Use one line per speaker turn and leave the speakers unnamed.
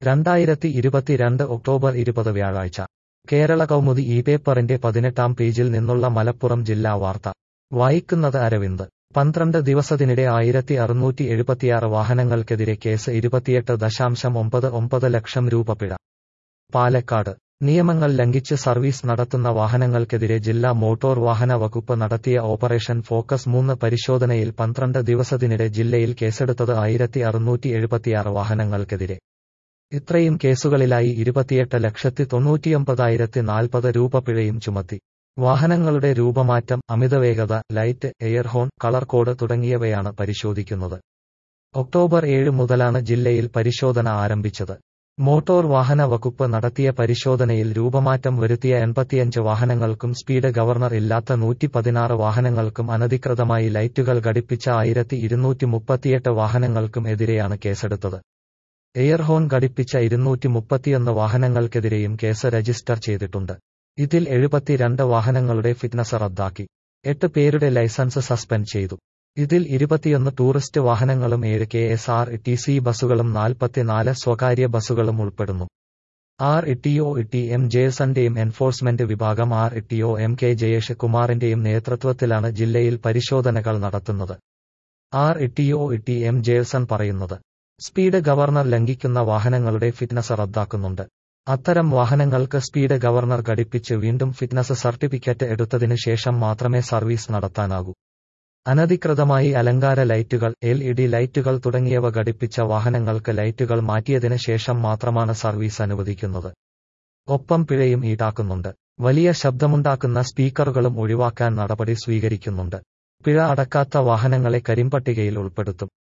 രണ്ടായിരത്തി ഇരുപത്തിരണ്ട് ഒക്ടോബർ ഇരുപത് വ്യാഴാഴ്ച കേരള കൗമുദി ഈ പേപ്പറിന്റെ പതിനെട്ടാം പേജിൽ നിന്നുള്ള മലപ്പുറം ജില്ലാ വാർത്ത വായിക്കുന്നത് അരവിന്ദ് പന്ത്രണ്ട് ദിവസത്തിനിടെ ആയിരത്തി അറുന്നൂറ്റി എഴുപത്തിയാറ് വാഹനങ്ങൾക്കെതിരെ കേസ് ഇരുപത്തിയെട്ട് ദശാംശം ഒമ്പത് ഒമ്പത് ലക്ഷം രൂപ പിഴ പാലക്കാട് നിയമങ്ങൾ ലംഘിച്ച് സർവീസ് നടത്തുന്ന വാഹനങ്ങൾക്കെതിരെ ജില്ലാ മോട്ടോർ വാഹന വകുപ്പ് നടത്തിയ ഓപ്പറേഷൻ ഫോക്കസ് മൂന്ന് പരിശോധനയിൽ പന്ത്രണ്ട് ദിവസത്തിനിടെ ജില്ലയിൽ കേസെടുത്തത് ആയിരത്തി അറുന്നൂറ്റി എഴുപത്തിയാറ് വാഹനങ്ങൾക്കെതിരെ ഇത്രയും കേസുകളിലായി ഇരുപത്തിയെട്ട് ലക്ഷത്തി തൊണ്ണൂറ്റിയൊമ്പതായിരത്തി നാൽപ്പത് രൂപ പിഴയും ചുമത്തി വാഹനങ്ങളുടെ രൂപമാറ്റം അമിതവേഗത light air horn colour code തുടങ്ങിയവയാണ് പരിശോധിക്കുന്നത് ഒക്ടോബർ ഏഴ് മുതലാണ് ജില്ലയിൽ പരിശോധന ആരംഭിച്ചത് മോട്ടോർ വാഹന വകുപ്പ് നടത്തിയ പരിശോധനയിൽ രൂപമാറ്റം വരുത്തിയ എൺപത്തിയഞ്ച് വാഹനങ്ങൾക്കും സ്പീഡ് ഗവർണർ ഇല്ലാത്ത നൂറ്റി പതിനാറ് വാഹനങ്ങൾക്കും അനധികൃതമായി ലൈറ്റുകൾ ഘടിപ്പിച്ച ആയിരത്തി ഇരുന്നൂറ്റി മുപ്പത്തിയെട്ട് വാഹനങ്ങൾക്കും എതിരെയാണ് കേസെടുത്തത് എയർ ഹോൺ ഘടിപ്പിച്ച ഇരുന്നൂറ്റി മുപ്പത്തിയൊന്ന് വാഹനങ്ങൾക്കെതിരെയും കേസ് രജിസ്റ്റർ ചെയ്തിട്ടുണ്ട് ഇതിൽ എഴുപത്തിരണ്ട് വാഹനങ്ങളുടെ ഫിറ്റ്നസ് റദ്ദാക്കി എട്ട് പേരുടെ ലൈസൻസ് സസ്പെൻഡ് ചെയ്തു ഇതിൽ ഇരുപത്തിയൊന്ന് ടൂറിസ്റ്റ് വാഹനങ്ങളും ഏഴ് K S R T C ബസുകളും നാൽപ്പത്തിനാല് സ്വകാര്യ ബസുകളും ഉൾപ്പെടുന്നു ആർ ഇട്ടിഒ ഇട്ടി എം ജേസന്റെയും എൻഫോഴ്സ്മെന്റ് വിഭാഗം R T O M K Jayesh കുമാറിന്റെയും നേതൃത്വത്തിലാണ് ജില്ലയിൽ പരിശോധനകൾ നടത്തുന്നത് ആർ ഇട്ടിഒ ഇട്ടി എം ജേസൺ പറയുന്നത് സ്പീഡ് ഗവർണർ ലംഘിക്കുന്ന വാഹനങ്ങളുടെ ഫിറ്റ്നസ് റദ്ദാക്കുന്നുണ്ട് അത്തരം വാഹനങ്ങൾക്ക് സ്പീഡ് ഗവർണർ ഘടിപ്പിച്ച് വീണ്ടും ഫിറ്റ്നസ് സർട്ടിഫിക്കറ്റ് എടുത്തതിനു ശേഷം മാത്രമേ സർവീസ് നടത്താനാകൂ അനധികൃതമായി അലങ്കാര ലൈറ്റുകൾ എൽ ഇ ഡി ലൈറ്റുകൾ തുടങ്ങിയവ ഘടിപ്പിച്ച വാഹനങ്ങൾക്ക് ലൈറ്റുകൾ മാറ്റിയതിന് ശേഷം മാത്രമാണ് സർവീസ് അനുവദിക്കുന്നത് ഒപ്പം പിഴയും ഈടാക്കുന്നുണ്ട് വലിയ ശബ്ദമുണ്ടാക്കുന്ന സ്പീക്കറുകളും ഒഴിവാക്കാൻ നടപടി സ്വീകരിക്കുന്നുണ്ട് പിഴ അടക്കാത്ത വാഹനങ്ങളെ കരിമ്പട്ടികയിൽ ഉൾപ്പെടുത്തും